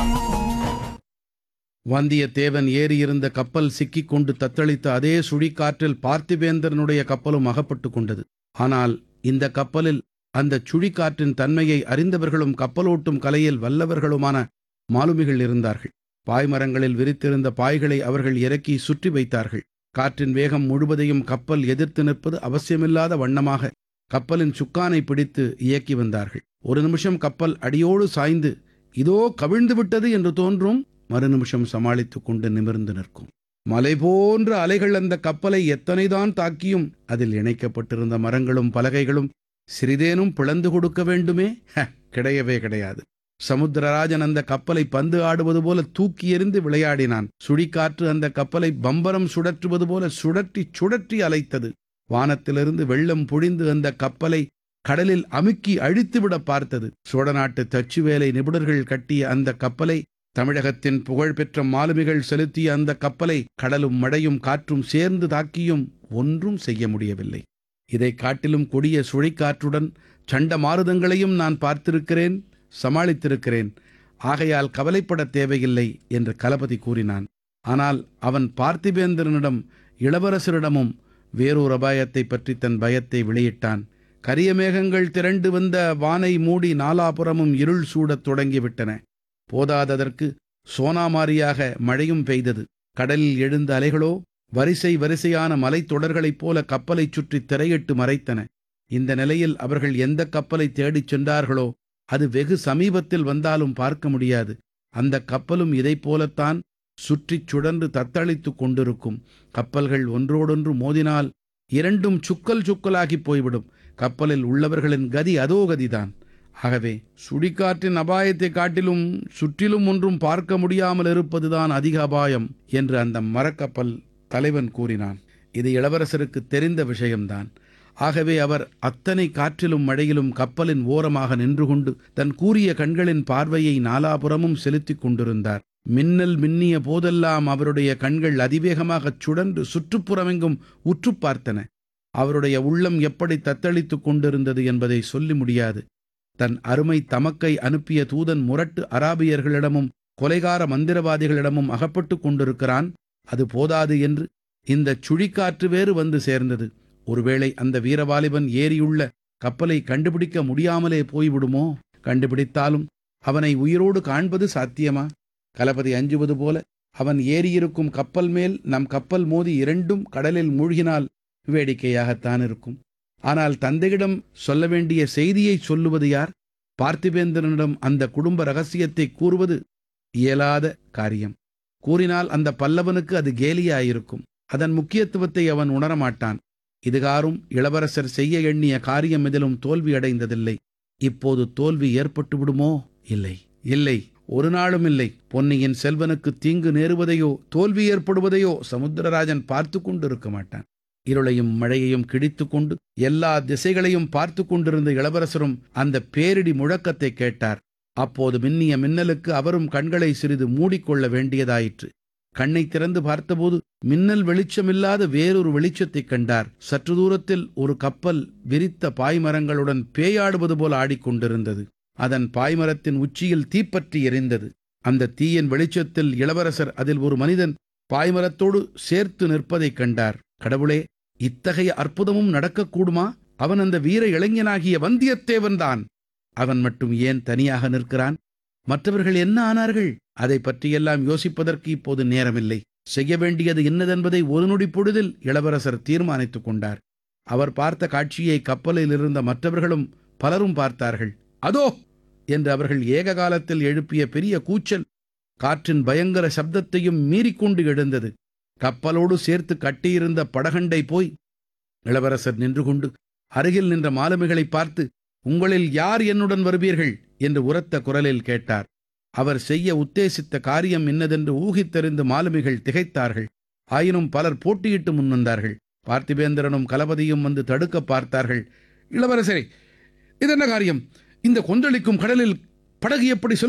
வந்தியத்தேவன் ஏறியிருந்த கப்பல் சிக்கிக் கொண்டு தத்தளித்த அதே சுழிக்காற்றில் பார்த்திபேந்திரனுடைய கப்பலும் அகப்பட்டுக் கொண்டது ஆனால் இந்த கப்பலில் அந்த சுழிக்காற்றின் தன்மையை அறிந்தவர்களும் கப்பலோட்டும் கலையில் வல்லவர்களுமான மாலுமிகள் இருந்தார்கள் பாய்மரங்களில் விரித்திருந்த பாய்களை அவர்கள் இறக்கி சுற்றி வைத்தார்கள் காற்றின் வேகம் முழுவதையும் கப்பல் எதிர்த்து நிற்பது அவசியமில்லாத வண்ணமாக கப்பலின் சுக்கானை பிடித்து இயக்கி வந்தார்கள் ஒரு நிமிஷம் கப்பல் அடியோடு சாய்ந்து இதோ கவிழ்ந்து விட்டது என்று தோன்றும் மறு நிமிஷம் சமாளித்துக் கொண்டு நிமிர்ந்து நிற்கும் மலை போன்ற அலைகள் அந்த கப்பலை எத்தனைதான் தாக்கியும் அதில் இணைக்கப்பட்டிருந்த மரங்களும் பலகைகளும் சிறிதேனும் பிளந்து கொடுக்க வேண்டுமே ஹ, கிடையவே கிடையாது சமுத்திரராஜன் அந்த கப்பலை பந்து ஆடுவது போல தூக்கி எறிந்து விளையாடினான் சுழிக்காற்று அந்த கப்பலை பம்பரம் சுழற்றுவது போல சுழற்றி சுழற்றி அலைத்தது வானத்திலிருந்து வெள்ளம் பொழிந்து அந்த கப்பலை கடலில் அமுக்கி அழித்துவிட பார்த்தது சோழ நாட்டு தச்சுவேலை நிபுணர்கள் கட்டிய அந்த கப்பலை தமிழகத்தின் புகழ்பெற்ற மாலுமிகள் செலுத்திய அந்த கப்பலை கடலும் மழையும் காற்றும் சேர்ந்து தாக்கியும் ஒன்றும் செய்ய முடியவில்லை இதைக் காட்டிலும் கொடிய சுழிக்காற்றுடன் சண்ட மாருதங்களையும் நான் பார்த்திருக்கிறேன் சமாளித்திருக்கிறேன் ஆகையால் கவலைப்படத் தேவையில்லை என்று கலபதி கூறினான் ஆனால் அவன் பார்த்திபேந்திரனிடம் இளவரசரிடமும் வேறொரு அபாயத்தைப் பற்றி தன் பயத்தை வெளியிட்டான் கரிய மேகங்கள் திரண்டு வந்த வானை மூடி நாலாபுறமும் இருள் சூடத் தொடங்கிவிட்டன போதாததற்கு சோனாமாரியாக மழையும் பெய்தது கடலில் எழுந்த அலைகளோ வரிசை வரிசையான மலைத்தொடர்களைப் போல கப்பலைச் சுற்றி திரையிட்டு மறைத்தன இந்த நிலையில் அவர்கள் எந்த கப்பலை தேடிச் சென்றார்களோ அது வெகு சமீபத்தில் வந்தாலும் பார்க்க முடியாது அந்த கப்பலும் இதைப் போலத்தான் சுற்றிச் சுழன்று தத்தளித்துக் கொண்டிருக்கும் கப்பல்கள் ஒன்றோடொன்று மோதினால் இரண்டும் சுக்கல் சுக்கலாகிப் போய்விடும் கப்பலில் உள்ளவர்களின் கதி அதோ கதிதான் ஆகவே சுழிக்காற்றின் அபாயத்தை காட்டிலும் சுற்றிலும் ஒன்றும் பார்க்க முடியாமல் இருப்பதுதான் அதிக அபாயம் என்று அந்த மரக்கப்பல் தலைவன் கூறினான் இது இளவரசருக்கு தெரிந்த விஷயம்தான் ஆகவே அவர் அத்தனை காற்றிலும் மழையிலும் கப்பலின் ஓரமாக நின்று கொண்டு தன் கூரிய கண்களின் பார்வையை நாலாபுறமும் செலுத்திக் கொண்டிருந்தார் மின்னல் மின்னிய போதெல்லாம் அவருடைய கண்கள் அதிவேகமாகச் சுழன்று சுற்றுப்புறமெங்கும் உற்றுப் பார்த்தன அவருடைய உள்ளம் எப்படி தத்தளித்துக் கொண்டிருந்தது என்பதை சொல்லி முடியாது தன் அருமை தமக்கை அனுப்பிய தூதன் முரட்டு அராபியர்களிடமும் கொலைகார மந்திரவாதிகளிடமும் அகப்பட்டுக் கொண்டிருக்கிறான் அது போதாது என்று இந்த சுழிக்காற்று வேறு வந்து சேர்ந்தது ஒருவேளை அந்த வீரவாலிபன் ஏறியுள்ள கப்பலை கண்டுபிடிக்க முடியாமலே போய்விடுமோ கண்டுபிடித்தாலும் அவனை உயிரோடு காண்பது சாத்தியமா கலபதி அஞ்சுவது போல அவன் ஏறியிருக்கும் கப்பல் மேல் நம் கப்பல் மோதி இரண்டும் கடலில் மூழ்கினால் வேடிக்கையாகத்தான் இருக்கும் ஆனால் தந்தையிடம் சொல்ல வேண்டிய செய்தியை சொல்லுவது யார் பார்த்திபேந்திரனிடம் அந்த குடும்ப ரகசியத்தை கூறுவது இயலாத காரியம் கூறினால் அந்த பல்லவனுக்கு அது கேலியாயிருக்கும் அதன் முக்கியத்துவத்தை அவன் உணரமாட்டான் இதுகாரும் இளவரசர் செய்ய எண்ணிய காரியம் எதிலும் தோல்வி அடைந்ததில்லை இப்போது தோல்வி ஏற்பட்டு விடுமோ இல்லை இல்லை ஒரு நாளும் இல்லை பொன்னியின் செல்வனுக்கு தீங்கு நேருவதையோ தோல்வி ஏற்படுவதையோ சமுத்திரராஜன் பார்த்து கொண்டிருக்க மாட்டான் இருளையும் மழையையும் கிழித்து கொண்டு எல்லா திசைகளையும் பார்த்து கொண்டிருந்த இளவரசரும் அந்த பேரிடி முழக்கத்தை கேட்டார் அப்போது மின்னிய மின்னலுக்கு அவரும் கண்களை சிறிது மூடிக்கொள்ள வேண்டியதாயிற்று கண்ணை திறந்து பார்த்தபோது மின்னல் வெளிச்சமில்லாத வேறொரு வெளிச்சத்தைக் கண்டார் சற்று தூரத்தில் ஒரு கப்பல் விரித்த பாய்மரங்களுடன் பேயாடுவது போல ஆடிக்கொண்டிருந்தது அதன் பாய்மரத்தின் உச்சியில் தீப்பற்றி எரிந்தது அந்த தீயின் வெளிச்சத்தில் இளவரசர் அதில் ஒரு மனிதன் பாய்மரத்தோடு சேர்த்து நிற்பதைக் கண்டார் கடவுளே இத்தகைய அற்புதமும் நடக்கக்கூடுமா அவன் அந்த வீர இளைஞனாகிய வந்தியத்தேவன்தான் அவன் மட்டும் ஏன் தனியாக நிற்கிறான் மற்றவர்கள் என்ன ஆனார்கள் அதை பற்றியெல்லாம் யோசிப்பதற்கு இப்போது நேரமில்லை செய்ய வேண்டியது என்னதென்பதை ஒரு நொடி பொழுதில் இளவரசர் தீர்மானித்துக் கொண்டார் அவர் பார்த்த காட்சியை கப்பலில் இருந்த மற்றவர்களும் பலரும் பார்த்தார்கள் அதோ என்று அவர்கள் ஏக காலத்தில் எழுப்பிய பெரிய கூச்சல் காற்றின் பயங்கர சப்தத்தையும் மீறிக்கொண்டு எழுந்தது கப்பலோடு சேர்த்து கட்டியிருந்த படகண்டை போய் இளவரசர் நின்று கொண்டு அருகில் நின்ற மாலுமிகளை பார்த்து உங்களில் யார் என்னுடன் வருவீர்கள் என்று உரத்த குரலில் கேட்டார் அவர் செய்ய உத்தேசித்த காரியம் என்னதென்று ஊகித்தறிந்து மாலுமிகள் திகைத்தார்கள் ஆயினும் பலர் போட்டியிட்டு முன்வந்தார்கள் பார்த்திபேந்திரனும் கலபதியும் வந்து தடுக்க பார்த்தார்கள் இளவரசரே இதென்ன காரியம் இந்த கொந்தளிக்கும் கடலில் படகு எப்படி